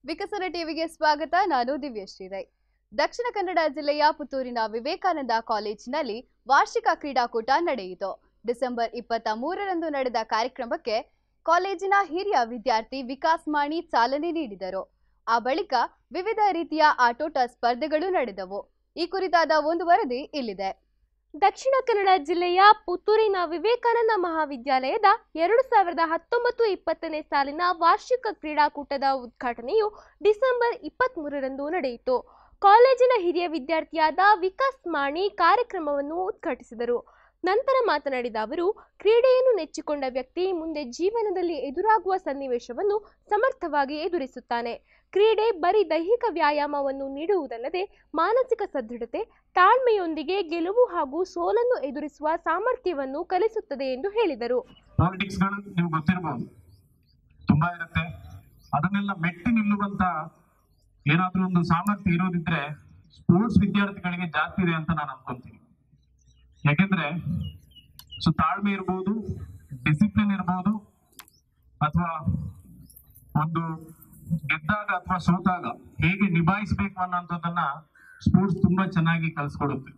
ವಿಕಸನ ಟಿವಿಗೆ ಸ್ವಾಗತ ನಾನು ದಿವ್ಯಶ್ರೀ ರೈ ದಕ್ಷಿಣ ಕನ್ನಡ ಜಿಲ್ಲೆಯ ಪುತ್ತೂರಿನ ವಿವೇಕಾನಂದ ಕಾಲೇಜಿನಲ್ಲಿ ವಾರ್ಷಿಕ ಕ್ರೀಡಾಕೂಟ ನಡೆಯಿತು ಡಿಸೆಂಬರ್ ಇಪ್ಪತ್ತ ಮೂರರಂದು ನಡೆದ ಕಾರ್ಯಕ್ರಮಕ್ಕೆ ಕಾಲೇಜಿನ ಹಿರಿಯ ವಿದ್ಯಾರ್ಥಿ ವಿಕಾಸ್ ಮಾಣಿ ಚಾಲನೆ ನೀಡಿದರು ಆ ಬಳಿಕ ವಿವಿಧ ರೀತಿಯ ಆಟೋಟ ಸ್ಪರ್ಧೆಗಳು ನಡೆದವು ಈ ಕುರಿತಾದ ಒಂದು ವರದಿ ಇಲ್ಲಿದೆ ದಕ್ಷಿಣ ಕನ್ನಡ ಜಿಲ್ಲೆಯ ಪುತ್ತೂರಿನ ವಿವೇಕಾನಂದ ಮಹಾವಿದ್ಯಾಲಯದ ಎರಡು ಸಾವಿರದ ಹತ್ತೊಂಬತ್ತು ಇಪ್ಪತ್ತನೇ ಸಾಲಿನ ವಾರ್ಷಿಕ ಕ್ರೀಡಾಕೂಟದ ಉದ್ಘಾಟನೆಯು ಡಿಸೆಂಬರ್ ಇಪ್ಪತ್ತ್ಮೂರರಂದು ನಡೆಯಿತು ಕಾಲೇಜಿನ ಹಿರಿಯ ವಿದ್ಯಾರ್ಥಿಯಾದ ವಿಕಾಸ್ ಮಾಣಿ ಕಾರ್ಯಕ್ರಮವನ್ನು ಉದ್ಘಾಟಿಸಿದರು ನಂತರ ಮಾತನಾಡಿದ ಅವರು ಕ್ರೀಡೆಯನ್ನು ನೆಚ್ಚಿಕೊಂಡ ವ್ಯಕ್ತಿ ಮುಂದೆ ಜೀವನದಲ್ಲಿ ಎದುರಾಗುವ ಸನ್ನಿವೇಶವನ್ನು ಸಮರ್ಥವಾಗಿ ಎದುರಿಸುತ್ತಾನೆ ಕ್ರೀಡೆ ಬರೀ ದೈಹಿಕ ವ್ಯಾಯಾಮವನ್ನು ನೀಡುವುದಲ್ಲದೆ ಮಾನಸಿಕ ಸದೃಢತೆ ತಾಳ್ಮೆಯೊಂದಿಗೆ ಗೆಲುವು ಹಾಗೂ ಸೋಲನ್ನು ಎದುರಿಸುವ ಸಾಮರ್ಥ್ಯವನ್ನು ಕಲಿಸುತ್ತದೆ ಎಂದು ಹೇಳಿದರು ಪಾಲಿಟಿಕ್ಸ್ಗಳು ನಿಮ್ಗೆ ಗೊತ್ತಿರಬಹುದು ತುಂಬಾ ಇರುತ್ತೆ ಅದನ್ನೆಲ್ಲ ಮೆಟ್ಟಿ ನಿಲ್ಲುವಂತ ಏನಾದ್ರೂ ಒಂದು ಸಾಮರ್ಥ್ಯ ಇರೋದಿದ್ರೆ ಸ್ಪೋರ್ಟ್ಸ್ ವಿದ್ಯಾರ್ಥಿಗಳಿಗೆ ಜಾಸ್ತಿ ಇದೆ ಅಂತ ನಾನು ಅನ್ಕೊಂತೀನಿ ಯಾಕೆಂದ್ರೆ ಸೊ ತಾಳ್ಮೆ ಇರ್ಬೋದು ಡಿಸಿಪ್ಲಿನ್ ಇರ್ಬೋದು ಅಥವಾ ಒಂದು ಗೆದ್ದಾಗ ಅಥವಾ ಸೋತಾಗ ಹೇಗೆ ನಿಭಾಯಿಸಬೇಕು ಅನ್ನೋಂಥದ್ದನ್ನ ಸ್ಪೋರ್ಟ್ಸ್ ತುಂಬಾ ಚೆನ್ನಾಗಿ ಕಲಿಸ್ಕೊಡುತ್ತೆ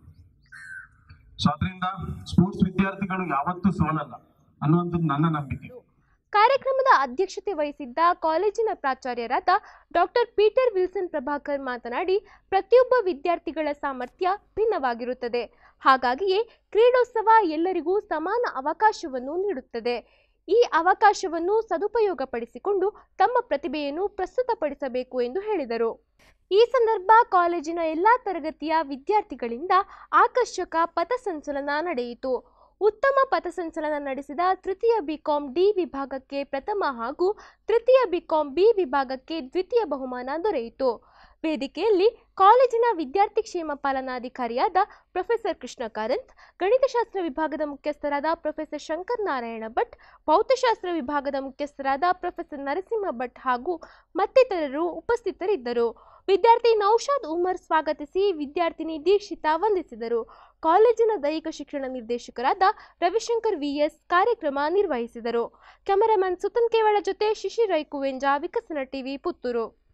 ಸೊ ಅದರಿಂದ ಸ್ಪೋರ್ಟ್ಸ್ ವಿದ್ಯಾರ್ಥಿಗಳು ಯಾವತ್ತೂ ಸೋಲಲ್ಲ ಅನ್ನುವಂಥದ್ದು ನನ್ನ ನಂಬಿಕೆ ಕಾರ್ಯಕ್ರಮದ ಅಧ್ಯಕ್ಷತೆ ವಹಿಸಿದ್ದ ಕಾಲೇಜಿನ ಪ್ರಾಚಾರ್ಯರಾದ ಡಾಕ್ಟರ್ ಪೀಟರ್ ವಿಲ್ಸನ್ ಪ್ರಭಾಕರ್ ಮಾತನಾಡಿ ಪ್ರತಿಯೊಬ್ಬ ವಿದ್ಯಾರ್ಥಿಗಳ ಸಾಮರ್ಥ್ಯ ಭಿನ್ನವಾಗಿರುತ್ತದೆ ಹಾಗಾಗಿಯೇ ಕ್ರೀಡೋತ್ಸವ ಎಲ್ಲರಿಗೂ ಸಮಾನ ಅವಕಾಶವನ್ನು ನೀಡುತ್ತದೆ ಈ ಅವಕಾಶವನ್ನು ಸದುಪಯೋಗಪಡಿಸಿಕೊಂಡು ತಮ್ಮ ಪ್ರತಿಭೆಯನ್ನು ಪ್ರಸ್ತುತಪಡಿಸಬೇಕು ಎಂದು ಹೇಳಿದರು ಈ ಸಂದರ್ಭ ಕಾಲೇಜಿನ ಎಲ್ಲಾ ತರಗತಿಯ ವಿದ್ಯಾರ್ಥಿಗಳಿಂದ ಆಕರ್ಷಕ ಪಥಸಂಚಲನ ನಡೆಯಿತು ಉತ್ತಮ ಪಥಸಂಚಲನ ನಡೆಸಿದ ತೃತೀಯ ಬಿಕಾಂ ಡಿ ವಿಭಾಗಕ್ಕೆ ಪ್ರಥಮ ಹಾಗೂ ತೃತೀಯ ಬಿಕಾಂ ಬಿ ವಿಭಾಗಕ್ಕೆ ದ್ವಿತೀಯ ಬಹುಮಾನ ದೊರೆಯಿತು ವೇದಿಕೆಯಲ್ಲಿ ಕಾಲೇಜಿನ ವಿದ್ಯಾರ್ಥಿ ಕ್ಷೇಮ ಪಾಲನಾಧಿಕಾರಿಯಾದ ಪ್ರೊಫೆಸರ್ ಕೃಷ್ಣ ಕಾರಂತ್ ಗಣಿತಶಾಸ್ತ್ರ ವಿಭಾಗದ ಮುಖ್ಯಸ್ಥರಾದ ಪ್ರೊಫೆಸರ್ ಶಂಕರ್ ನಾರಾಯಣ ಭಟ್ ಭೌತಶಾಸ್ತ್ರ ವಿಭಾಗದ ಮುಖ್ಯಸ್ಥರಾದ ಪ್ರೊಫೆಸರ್ ನರಸಿಂಹ ಭಟ್ ಹಾಗೂ ಮತ್ತಿತರರು ಉಪಸ್ಥಿತರಿದ್ದರು ವಿದ್ಯಾರ್ಥಿ ನೌಶಾದ್ ಉಮರ್ ಸ್ವಾಗತಿಸಿ ವಿದ್ಯಾರ್ಥಿನಿ ದೀಕ್ಷಿತಾ ವಂದಿಸಿದರು ಕಾಲೇಜಿನ ದೈಹಿಕ ಶಿಕ್ಷಣ ನಿರ್ದೇಶಕರಾದ ರವಿಶಂಕರ್ ವಿಎಸ್ ಕಾರ್ಯಕ್ರಮ ನಿರ್ವಹಿಸಿದರು ಕ್ಯಾಮರಾಮನ್ ಸುತನ್ ಕೇವಳ ಜೊತೆ ಶಿಶಿರ್ ರೈ ಕುವೆಂಜ ವಿಕಸನ ಟಿವಿ ಪುತ್ತೂರು